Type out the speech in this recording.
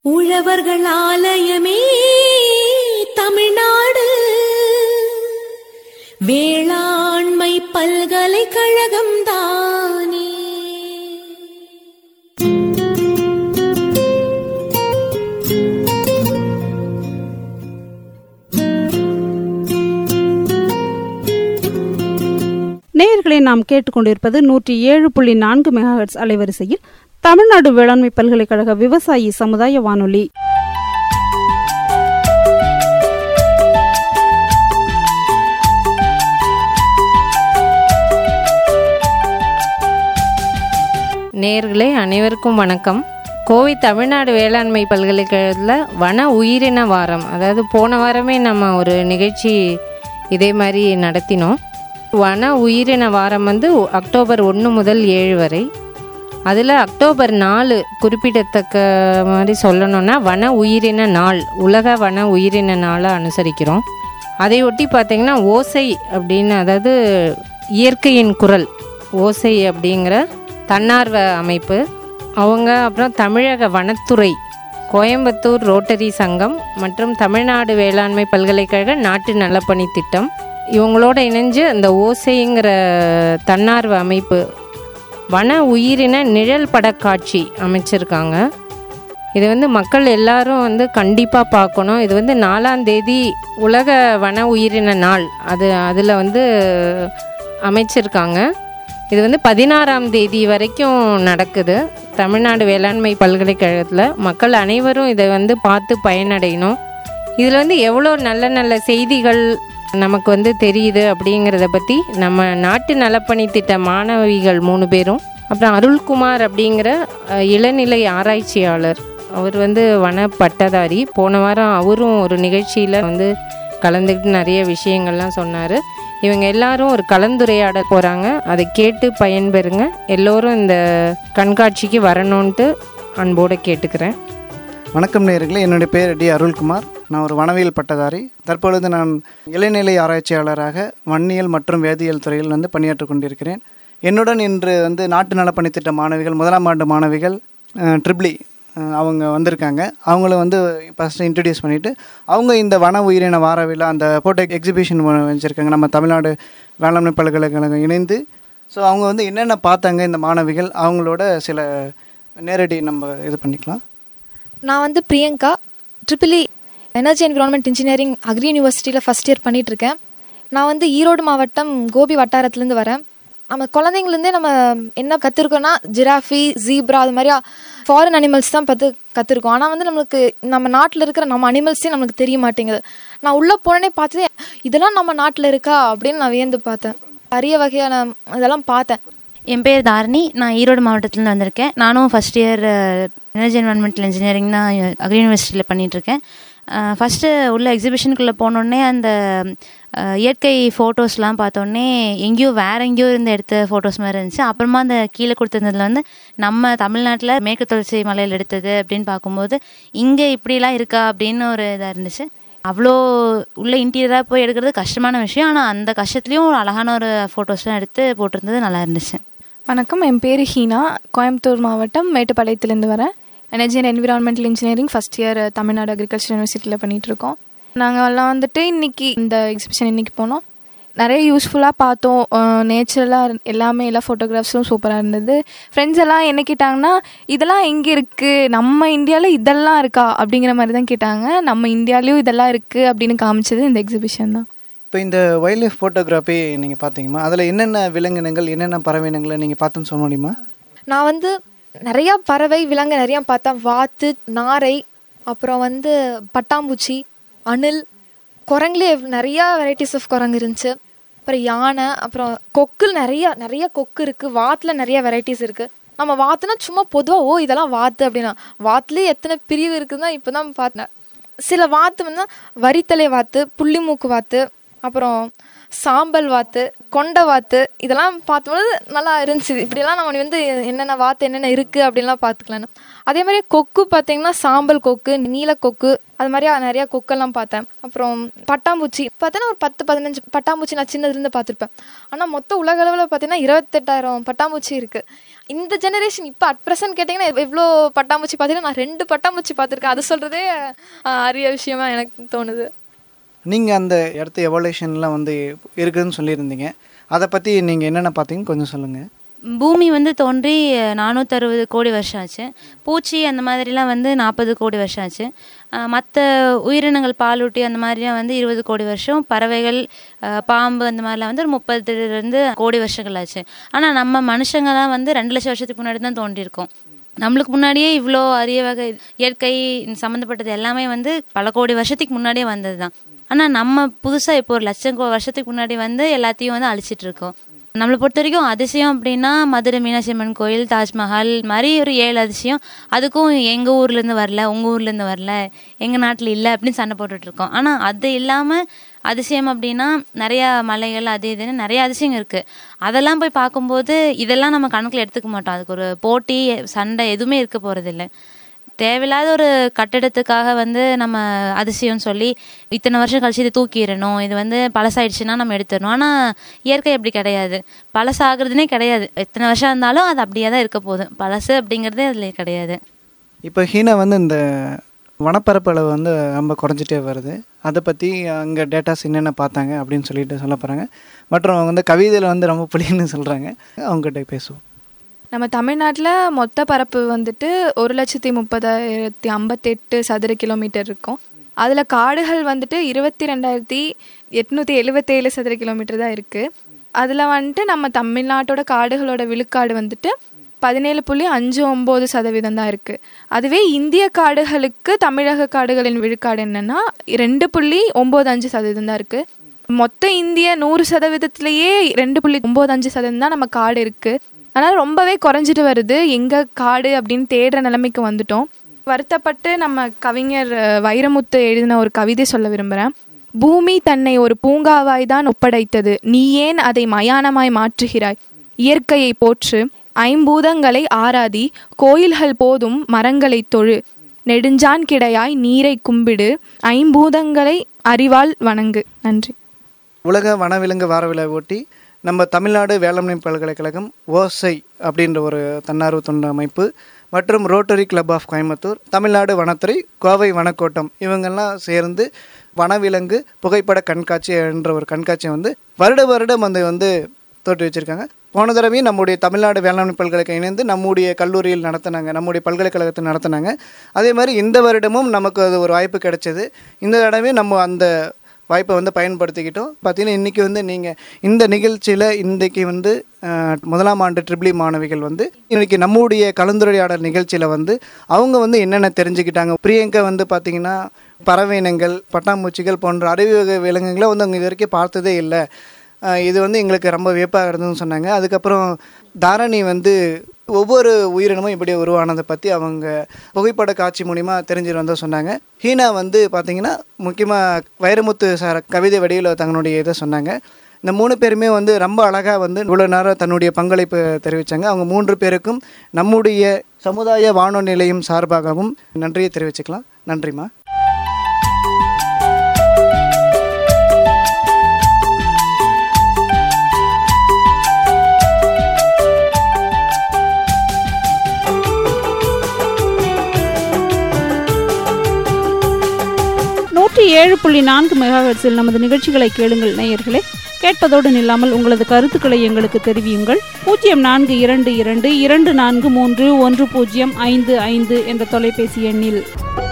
உழவர்கள் ஆலயமே தமிழ்நாடு வேளாண்மை பல்கலைக்கழகம் தானே நேயர்களை நாம் கேட்டுக்கொண்டிருப்பது நூற்றி ஏழு புள்ளி நான்கு மெகாஹெட்ஸ் அலைவரிசையில் தமிழ்நாடு வேளாண்மை பல்கலைக்கழக விவசாயி சமுதாய வானொலி நேர்களே அனைவருக்கும் வணக்கம் கோவை தமிழ்நாடு வேளாண்மை பல்கலைக்கழகத்தில் வன உயிரின வாரம் அதாவது போன வாரமே நம்ம ஒரு நிகழ்ச்சி இதே மாதிரி நடத்தினோம் வன உயிரின வாரம் வந்து அக்டோபர் ஒன்று முதல் ஏழு வரை அதில் அக்டோபர் நாலு குறிப்பிடத்தக்க மாதிரி சொல்லணும்னா வன உயிரின நாள் உலக வன உயிரின நாளை அனுசரிக்கிறோம் அதை ஒட்டி பார்த்தீங்கன்னா ஓசை அப்படின்னு அதாவது இயற்கையின் குரல் ஓசை அப்படிங்கிற தன்னார்வ அமைப்பு அவங்க அப்புறம் தமிழக வனத்துறை கோயம்புத்தூர் ரோட்டரி சங்கம் மற்றும் தமிழ்நாடு வேளாண்மை பல்கலைக்கழக நாட்டு நலப்பணி திட்டம் இவங்களோட இணைஞ்சு அந்த ஓசைங்கிற தன்னார்வ அமைப்பு வன உயிரின நிழல் படக்காட்சி அமைச்சிருக்காங்க இது வந்து மக்கள் எல்லாரும் வந்து கண்டிப்பாக பார்க்கணும் இது வந்து நாலாம் தேதி உலக வன உயிரின நாள் அது அதில் வந்து அமைச்சிருக்காங்க இது வந்து பதினாறாம் தேதி வரைக்கும் நடக்குது தமிழ்நாடு வேளாண்மை பல்கலைக்கழகத்தில் மக்கள் அனைவரும் இதை வந்து பார்த்து பயனடையணும் இதில் வந்து எவ்வளோ நல்ல நல்ல செய்திகள் நமக்கு வந்து தெரியுது அப்படிங்கிறத பற்றி நம்ம நாட்டு நலப்பணி திட்ட மாணவிகள் மூணு பேரும் அப்புறம் அருள்குமார் அப்படிங்கிற அஹ், இளநிலை ஆராய்ச்சியாளர் அவர் வந்து வன பட்டதாரி போன வாரம் அவரும் ஒரு நிகழ்ச்சியில் வந்து கலந்துக்கிட்டு நிறைய விஷயங்கள்லாம் சொன்னார் இவங்க எல்லாரும் ஒரு கலந்துரையாட போகிறாங்க அதை கேட்டு பயன்பெறுங்க எல்லோரும் இந்த கண்காட்சிக்கு வரணுன்ட்டு அன்போடு கேட்டுக்கிறேன் வணக்கம் நேயர்களே என்னுடைய பேர் டி அருள்குமார் நான் ஒரு வனவியல் பட்டதாரி தற்பொழுது நான் இளநிலை ஆராய்ச்சியாளராக வன்னியல் மற்றும் வேதியியல் துறையில் வந்து பணியாற்றிக் கொண்டிருக்கிறேன் என்னுடன் இன்று வந்து நாட்டு நலப்பணி திட்ட மாணவிகள் முதலாம் ஆண்டு மாணவிகள் ட்ரிப்ளி அவங்க வந்திருக்காங்க அவங்கள வந்து ஃபஸ்ட்டு இன்ட்ரடியூஸ் பண்ணிவிட்டு அவங்க இந்த வன உயிரின வார விழா அந்த ஃபோட்டோ எக்ஸிபிஷன் வச்சுருக்காங்க நம்ம தமிழ்நாடு வேளாண்மை பல்கலைக்கழகம் இணைந்து ஸோ அவங்க வந்து என்னென்ன பார்த்தாங்க இந்த மாணவிகள் அவங்களோட சில நேரடி நம்ம இது பண்ணிக்கலாம் நான் வந்து Priyanka triple energy environment engineering agri யூனிவர்சிட்டியில் ஃபஸ்ட் இயர் பண்ணிட்டு இருக்கேன் நான் வந்து ஈரோடு மாவட்டம் கோபி வட்டாரத்துலேருந்து வரேன் நம்ம குழந்தைங்கலேருந்தே நம்ம என்ன கற்றுருக்கோன்னா ஜிராஃபி ஜீப்ரா அது மாதிரியா ஃபாரின் அனிமல்ஸ் தான் பார்த்து கற்றுருக்கோம் ஆனால் வந்து நம்மளுக்கு நம்ம நாட்டில் இருக்கிற நம்ம அனிமல்ஸே நம்மளுக்கு தெரிய மாட்டேங்குது நான் உள்ளே போனே பார்த்ததே இதெல்லாம் நம்ம நாட்டில் இருக்கா அப்படின்னு நான் வியந்து பார்த்தேன் அரிய வகையான இதெல்லாம் பார்த்தேன் என் பேர் தாரணி நான் ஈரோடு மாவட்டத்துலேருந்து வந்திருக்கேன் நானும் first year energy environmental engineering தான் அக்ரி யூனிவர்சிட்டியில் பண்ணிகிட்ருக்கேன் ஃபஸ்ட்டு உள்ள எக்ஸிபிஷனுக்குள்ளே போனோடனே அந்த அஹ், இயற்கை ஃபோட்டோஸ்லாம் பார்த்தோன்னே எங்கேயோ வேற எங்கேயோ இருந்து எடுத்த ஃபோட்டோஸ் மாதிரி இருந்துச்சு அப்புறமா அந்த கீழே கொடுத்துருந்ததுல வந்து நம்ம தமிழ்நாட்டில் மேற்கு தொடர்ச்சி மலையில் எடுத்தது அப்படின்னு பார்க்கும்போது இங்கே இப்படிலாம் இருக்கா அப்படின்னு ஒரு இதாக இருந்துச்சு அவ்வளோ உள்ள இன்டீரியராக போய் எடுக்கிறது கஷ்டமான விஷயம் ஆனால் அந்த கஷ்டத்துலேயும் ஒரு அழகான ஒரு ஃபோட்டோஸ்லாம் எடுத்து போட்டிருந்தது நல்லா இருந்துச்சு வணக்கம் என் பேர் ஹீனா கோயம்புத்தூர் மாவட்டம் மேட்டுப்பாளையத்துலேருந்து வரேன் energy and environmental engineering first year Tamil Nadu agriculture யூனிவர்சிட்டியில் பண்ணிகிட்டு இருக்கோம் நாங்கள் எல்லாம் வந்துட்டு இன்னைக்கு இந்த எக்ஸிபிஷன் இன்னைக்கு போனோம் நிறைய யூஸ்ஃபுல்லாக பார்த்தோம் நேச்சுரலாக எல்லாமே எல்லா ஃபோட்டோகிராஃப்ஸும் சூப்பராக இருந்தது ஃப்ரெண்ட்ஸ் எல்லாம் என்ன கேட்டாங்கன்னா இதெல்லாம் எங்கே இருக்குது நம்ம இந்தியாவில் இதெல்லாம் இருக்கா அப்படிங்கிற மாதிரி தான் கேட்டாங்க நம்ம இந்தியாலேயும் இதெல்லாம் இருக்குது அப்படின்னு காமிச்சது இந்த எக்ஸிபிஷன் தான் இப்போ இந்த வைல்ட் லைஃப் ஃபோட்டோகிராஃபி நீங்கள் பார்த்தீங்கம்மா அதில் என்னென்ன விலங்கினங்கள் என்னென்ன பறவையினங்களை நீங்கள் பார்த்துன்னு சொல்ல முடியுமா நான் வந்து நிறையா பறவை விலங்கு நிறையா பார்த்தேன் வாத்து நாரை அப்புறம் வந்து பட்டாம்பூச்சி அணில் குரங்குலேயே நிறையா வெரைட்டிஸ் ஆஃப் குரங்கு இருந்துச்சு அப்புறம் யானை அப்புறம் கொக்கு நிறைய நிறைய கொக்கு இருக்குது வாத்தில் நிறைய வெரைட்டிஸ் இருக்குது நம்ம வாத்துனா சும்மா பொதுவாக ஓ இதெல்லாம் வாத்து அப்படின்னா வாத்துலேயே எத்தனை பிரிவு இருக்குதுன்னா இப்போ தான் பார்த்தேன் சில வாத்து வந்து வரித்தலை வாத்து புள்ளிமூக்கு வாத்து அப்புறம் சாம்பல் வாத்து கொண்டை வாத்து இதெல்லாம் பார்த்தபோது நல்லா இருந்துச்சு இப்படியெல்லாம் நம்ம வந்து என்னென்ன வாத்து என்னென்ன இருக்குது அப்படின்லாம் பார்த்துக்கலான்னு அதே மாதிரி கொக்கு பார்த்தீங்கன்னா சாம்பல் கொக்கு நீல கொக்கு அது மாதிரி நிறையா கொக்கெல்லாம் பார்த்தேன் அப்புறம் பட்டாம்பூச்சி பார்த்தீங்கன்னா ஒரு பத்து பதினஞ்சு பட்டாம்பூச்சி நான் சின்னதுலேருந்து பார்த்துருப்பேன் ஆனால் மொத்த உலக அளவில் பார்த்தீங்கன்னா இருபத்தெட்டாயிரம் பட்டாம்பூச்சி இருக்குது இந்த ஜெனரேஷன் இப்போ அட் ப்ரெசன்ட் கேட்டிங்கன்னா எவ்வளோ பட்டாம்பூச்சி பார்த்தீங்கன்னா நான் ரெண்டு பட்டாம்பூச்சி பார்த்துருக்கேன் அது சொல்கிறதே அரிய விஷயமா எனக்கு தோணுது நீங்கள் அந்த இடத்து எவல்யூஷன்லாம் வந்து இருக்குதுன்னு சொல்லியிருந்தீங்க அதை பற்றி நீங்கள் என்னென்ன பார்த்தீங்க கொஞ்சம் சொல்லுங்கள் பூமி வந்து தோன்றி நானூற்றறுபது கோடி வருஷம் ஆச்சு பூச்சி அந்த மாதிரிலாம் வந்து நாற்பது கோடி வருஷம் ஆச்சு மற்ற உயிரினங்கள் பாலூட்டி அந்த மாதிரிலாம் வந்து இருபது கோடி வருஷம் பறவைகள் அஹ், பாம்பு அந்த மாதிரிலாம் வந்து ஒரு முப்பதுலேருந்து கோடி வருஷங்கள் ஆச்சு ஆனால் நம்ம மனுஷங்களாம் வந்து ரெண்டு லட்சம் வருஷத்துக்கு முன்னாடி தான் தோன்றியிருக்கோம் நம்மளுக்கு முன்னாடியே இவ்வளோ அரிய வகை இயற்கை சம்மந்தப்பட்டது எல்லாமே வந்து பல கோடி வருஷத்துக்கு முன்னாடியே வந்தது தான் ஆனால் நம்ம புதுசாக இப்போ ஒரு லட்சம் கோ- வருஷத்துக்கு முன்னாடி வந்து எல்லாத்தையும் வந்து அழிச்சிட்டு இருக்கோம் நம்மளை பொறுத்த வரைக்கும் அதிசயம் அப்படின்னா மதுரை மீனாட்சி அம்மன் கோயில் தாஜ்மஹால் மாதிரி ஒரு ஏழு அதிசயம் அதுக்கும் எங்கள் ஊர்லேருந்து வரல உங்கள் ஊர்லேருந்து வரல எங்கள் நாட்டில் இல்லை அப்படின்னு சண்டை போட்டுட்டு இருக்கோம் ஆனால் அது இல்லாமல் அதிசயம் அப்படின்னா நிறையா மலைகள் அது இதுன்னு நிறைய அதிசயம் இருக்குது அதெல்லாம் போய் பார்க்கும்போது இதெல்லாம் நம்ம கணக்கில் எடுத்துக்க மாட்டோம் அதுக்கு ஒரு போட்டி சண்டை எதுவுமே இருக்க போகிறதில்ல தேவையில்லாத ஒரு கட்டிடத்துக்காக வந்து நம்ம அதிசயம் சொல்லி இத்தனை வருஷம் கழிச்சு இது தூக்கிடணும் இது வந்து பழசாயிடுச்சுன்னா நம்ம எடுத்துடணும் ஆனால் இயற்கை அப்படி கிடையாது பழசாகிறதுனே கிடையாது எத்தனை வருஷம் இருந்தாலும் அது அப்படியே தான் இருக்க போகுது பழசு அப்படிங்கிறதே அதில் கிடையாது இப்போ ஹீனா வந்து இந்த வனப்பரப்பு அளவு வந்து ரொம்ப குறைஞ்சிட்டே வருது அதை பற்றி அங்கே டேட்டாஸ் என்னென்ன பார்த்தாங்க அப்படின்னு சொல்லிட்டு சொல்ல போகிறாங்க மற்றும் அவங்க வந்து கவிதையில் வந்து ரொம்ப பிடிக்குன்னு சொல்கிறாங்க அவங்ககிட்ட பேசுவோம் நம்ம தமிழ்நாட்டில் மொத்த பரப்பு வந்துட்டு ஒரு லட்சத்தி முப்பதாயிரத்தி ஐம்பத்தெட்டு சதுர கிலோமீட்டர் இருக்கும் அதில் காடுகள் வந்துட்டு இருபத்தி ரெண்டாயிரத்தி எட்நூற்றி எழுபத்தேழு சதுர கிலோமீட்டர் தான் இருக்குது அதில் வந்துட்டு நம்ம தமிழ்நாட்டோட காடுகளோட விழுக்காடு வந்துட்டு பதினேழு புள்ளி அஞ்சு ஒம்பது சதவீதம் தான் இருக்குது அதுவே இந்திய காடுகளுக்கு தமிழக காடுகளின் விழுக்காடு என்னென்னா ரெண்டு புள்ளி ஒம்பது அஞ்சு சதவீதம் தான் இருக்குது மொத்த இந்திய நூறு சதவீதத்திலேயே ரெண்டு புள்ளி ஒம்பது அஞ்சு சதவீதம் தான் நம்ம காடு இருக்குது அதனால் ரொம்பவே குறைஞ்சிட்டு வருது எங்கே காடு அப்படின்னு தேடுற நிலைமைக்கு வந்துட்டோம் வருத்தப்பட்டு நம்ம கவிஞர் அஹ், வைரமுத்து எழுதின ஒரு கவிதை சொல்ல விரும்புகிறேன் பூமி தன்னை ஒரு பூங்காவாய் தான் ஒப்படைத்தது நீ ஏன் அதை மயானமாய் மாற்றுகிறாய் இயற்கையை போற்று ஐம்பூதங்களை ஆராதி கோயில்கள் போதும் மரங்களை தொழு நெடுஞ்சான் கிடையாய் நீரை கும்பிடு ஐம்பூதங்களை அறிவால் வணங்கு நன்றி உலக வனவிலங்கு வார விழா ஒட்டி நம்ம தமிழ்நாடு வேளாண்மை பல்கலைக்கழகம் ஓசை அப்படின்ற ஒரு தன்னார்வ தொண்டு அமைப்பு மற்றும் rotary club of Coimbatore Tamil Nadu வனத்துறை கோவை வனக்கோட்டம் இவங்கெல்லாம் சேர்ந்து வனவிலங்கு புகைப்பட கண்காட்சி என்ற ஒரு கண்காட்சியை வந்து வருட வருடம் அந்த வந்து தோற்றி வச்சுருக்காங்க போன தடவையும் நம்முடைய தமிழ்நாடு வேளாண்மை பல்கலைக்கழகம் இணைந்து நம்முடைய கல்லூரியில் நடத்தினாங்க நம்முடைய பல்கலைக்கழகத்தில் நடத்தினாங்க அதே மாதிரி இந்த வருடமும் நமக்கு அது ஒரு வாய்ப்பு கிடைச்சது இந்த தடவை நம்ம அந்த வாய்ப்பை வந்து பயன்படுத்திக்கிட்டோம் பார்த்தீங்கன்னா இன்றைக்கி வந்து நீங்கள் இந்த நிகழ்ச்சியில் இன்றைக்கி வந்து அஹ், முதலாம் ஆண்டு ட்ரிபிளி மாணவிகள் வந்து இன்றைக்கி நம்முடைய கலந்துரையாடல் நிகழ்ச்சியில் வந்து அவங்க வந்து என்னென்ன தெரிஞ்சுக்கிட்டாங்க பிரியங்கா வந்து பார்த்திங்கன்னா பறவை இனங்கள் பட்டாம்பூச்சிகள் போன்ற அறிவு வகை விலங்குகளை வந்து அவங்க இது வரைக்கும் பார்த்ததே இல்லை அஹ், இது வந்து எங்களுக்கு ரொம்ப வியப்பாக இருந்ததுன்னு சொன்னாங்க அதுக்கப்புறம் தாரணி வந்து ஒவ்வொரு உயிரினமும் இப்படி உருவானதை பற்றி அவங்க புகைப்பட காட்சி மூலிமா தெரிஞ்சுட்டு வந்தா சொன்னாங்க ஹீனா வந்து பார்த்தீங்கன்னா முக்கியமாக வைரமுத்து சார் கவிதை வடிவில் தங்களுடைய இதை சொன்னாங்க இந்த மூணு பேருமே வந்து ரொம்ப அழகாக வந்து இவ்வளோ நேரம் தன்னுடைய பங்களிப்பு தெரிவித்தாங்க அவங்க மூன்று பேருக்கும் நம்முடைய சமுதாய வானொலி நிலையம் சார்பாகவும் நன்றியை தெரிவிச்சுக்கலாம் நன்றிம்மா நூற்றி ஏழு புள்ளி நான்கு மெகாஹெட்ஸில் நமது நிகழ்ச்சிகளை கேளுங்கள் நேயர்களே கேட்பதோடு நில்லாமல் உங்களது கருத்துக்களை எங்களுக்கு தெரிவியுங்கள் பூஜ்ஜியம் நான்கு இரண்டு இரண்டு இரண்டு நான்கு மூன்று ஒன்று பூஜ்ஜியம் ஐந்து ஐந்து என்ற தொலைபேசி எண்ணில்